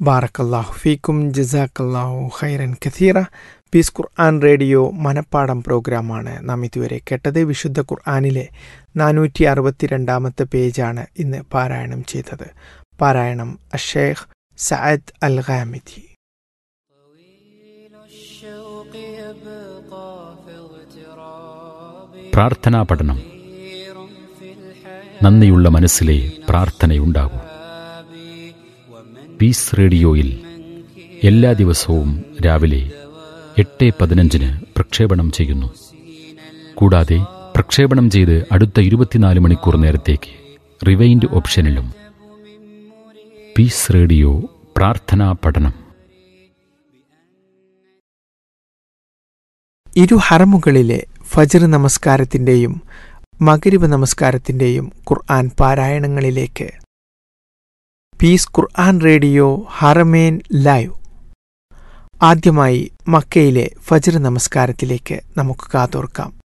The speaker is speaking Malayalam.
ബാറക്കല്ലാഹു ഫീക്കും ജസാക്കല്ലാഹു ഖൈറൻ കഥീറ പീസ് ഖുർആൻ റേഡിയോ മനപ്പാടം പ്രോഗ്രാമാണ് നാം ഇതുവരെ കേട്ടത് വിശുദ്ധ ഖുർആാനിലെ നാനൂറ്റി അറുപത്തിരണ്ടാമത്തെ പേജാണ് ഇന്ന് പാരായണം ചെയ്തത് പാരായണം അഷേഖ് സഅദ് അൽ ഖാമിദി പ്രാർത്ഥനാ പഠനം നന്ദിയുള്ള മനസ്സിലെ പ്രാർത്ഥനയുണ്ടാകൂ പീസ് റേഡിയോയിൽ എല്ലാ ദിവസവും രാവിലെ എട്ട് പതിനഞ്ചിന് പ്രക്ഷേപണം ചെയ്യുന്നു കൂടാതെ പ്രക്ഷേപണം ചെയ്ത് അടുത്ത ഇരുപത്തിനാല് മണിക്കൂർ നേരത്തേക്ക് റിവൈൻഡ് ഓപ്ഷനിലും പീസ് റേഡിയോ പ്രാർത്ഥനാ പഠനം ഇരു ഹറമുകളിലെ ഫജർ നമസ്കാരത്തിൻ്റെയും മകരിബ് നമസ്കാരത്തിൻ്റെയും ഖുർആൻ പാരായണങ്ങളിലേക്ക് പീസ് ഖുർആൻ റേഡിയോ ഹറമേൻ ലൈവ് ആദ്യമായി മക്കയിലെ ഫജർ നമസ്കാരത്തിലേക്ക് നമുക്ക് കാതോർക്കാം